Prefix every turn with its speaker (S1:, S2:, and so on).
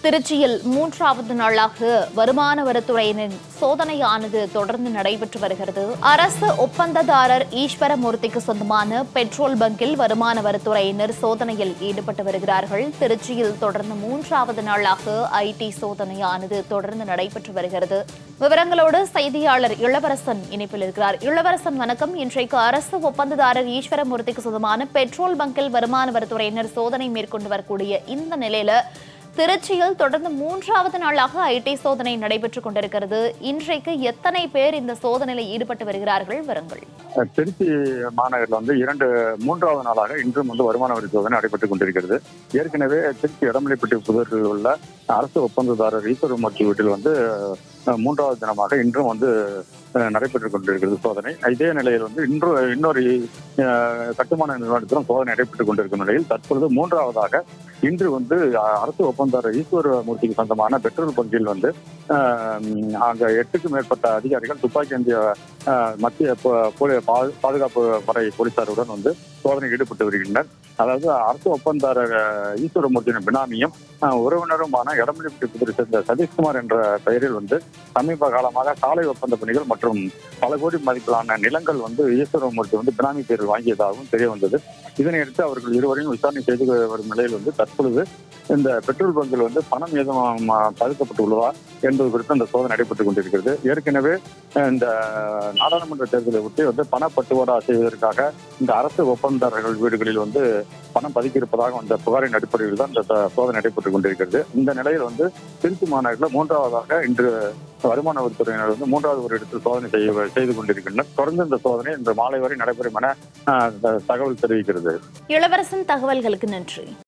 S1: திருச்சியில் மூன்றாவது நாளாக வருமான வரித்துறையினரின் சோதனையானது தொடர்ந்து நடைபெற்று வருகிறது அரசு ஒப்பந்ததாரர் ஈஸ்வரமூர்த்திக்கு சொந்தமான பெட்ரோல் பங்கில் வருமான வரித்துறையினர் சோதனையில் ஈடுபட்டு வருகிறார்கள் திருச்சியில் தொடர்ந்து மூன்றாவது நாளாக ஐடி சோதனையானது தொடர்ந்து நடைபெற்று வருகிறது விவரங்களோடு செய்தியாளர் இளவரசன் இணைப்பில் இருக்கிறார் இளவரசன் வணக்கம் இன்றைக்கு அரசு ஒப்பந்ததாரர் ஈஸ்வரமூர்த்திக்கு சொந்தமான பெட்ரோல் பங்கில் வருமான வரித்துறையினர் சோதனை மேற்கொண்டு வரக்கூடிய இந்த நிலையில திருச்சியில் தொடர்ந்து மூன்றாவது நாளாக ஐடி சோதனை நடைபெற்றுக் கொண்டிருக்கிறது இன்றைக்கு எத்தனை பேர் இந்த சோதனையில் ஈடுபட்டு வருகிறார்கள் விவரங்கள்
S2: திருச்சி மாநகரில் வந்து இரண்டு மூன்றாவது நாளாக இன்றும் வந்து வருமான வரி சோதனை நடைபெற்றுக் கொண்டிருக்கிறது ஏற்கனவே திருச்சி இடமலைப்பட்டி புதரில் உள்ள அரசு ஒப்பந்ததாரர் ஈஸ்வரமூர்த்தி வீட்டில் வந்து அஹ், மூன்றாவது தினமாக இன்றும் வந்து அஹ், நடைபெற்றுக் கொண்டிருக்கிறது சோதனை இதே நிலையில் வந்து இன்று இன்னொரு அஹ், கட்டுமான நிறுவனத்திலும் சோதனை நடைபெற்றுக் கொண்டிருக்கும் நிலையில் தற்பொழுது மூன்றாவதாக இன்று வந்து அஹ், அரசு ஒப்பந்ததாரர் ஈஸ்வரமூர்த்திக்கு சொந்தமான பெட்ரோல் பங்கில் வந்து அஹ், அங்க எட்டுக்கும் மேற்பட்ட அதிகாரிகள் துப்பாக்கி ஏந்திய அஹ், மத்திய போ- போலி- பா- பாதுகாப்பு படை போலீசாருடன் வந்து சோதனையில் ஈடுபட்டு வருகின்றனர் அதாவது அரசு ஒப்பந்தாரர் அஹ், ஈஸ்வரமூர்த்தியின் பினாமியும் அஹ், உறவினருமான எடமலைப்பட்டி புதுரை சேர்ந்த சதீஷ்குமார் என்ற பெயரில் வந்து சமீப காலமாக சாலை ஒப்பந்த பணிகள் மற்றும் பல கோடி மதிப்பிலான நிலங்கள் வந்து ஈஸ்வரமூர்த்தி வந்து பினாமி பேரில் வாங்கியதாகவும் தெரிய வந்தது இதனையடுத்து அவர்கள் இருவரையும் விசாரணை செய்து வரும் நிலையில் வந்து தற்பொழுது இந்த பெட்ரோல் பங்கில் வந்து பணம் ஏதும் அஹ், பதுக்கப்பட்டுள்ளதா என்பது குறித்து அந்த சோதனை நடைபெற்றுக் கொண்டிருக்கிறது ஏற்கனவே அஹ், இந்த நாடாளுமன்ற தேர்தலை ஒட்டி வந்து பணப்பட்டுவாடா செய்வதற்காக இந்த அரசு ஒப்பந்ததாரர்கள் வீடுகளில் வந்து பணம் பதுக்கியிருப்பதாக வந்த புகாரின் அடிப்படையில் தான் இந்த த- சோதனை நடைபெற்றுக் கொண்டிருக்கிறது இந்த நிலையில் வந்து திருச்சி மாநகரில் மூன்றாவதாக இன்று வருமான வரித்துறையினர் வந்து மூன்றாவது ஒரு இடத்தில் சோதனை செய்ய செய்து கொண்டிருக்கின்றனர் தொடர்ந்து இந்த சோதனை இன்று மாலை வரை நடைபெறும் என அஹ், த- தகவல் தெரிவிக்கிறது
S1: இளவரசன் தகவல்களுக்கு நன்றி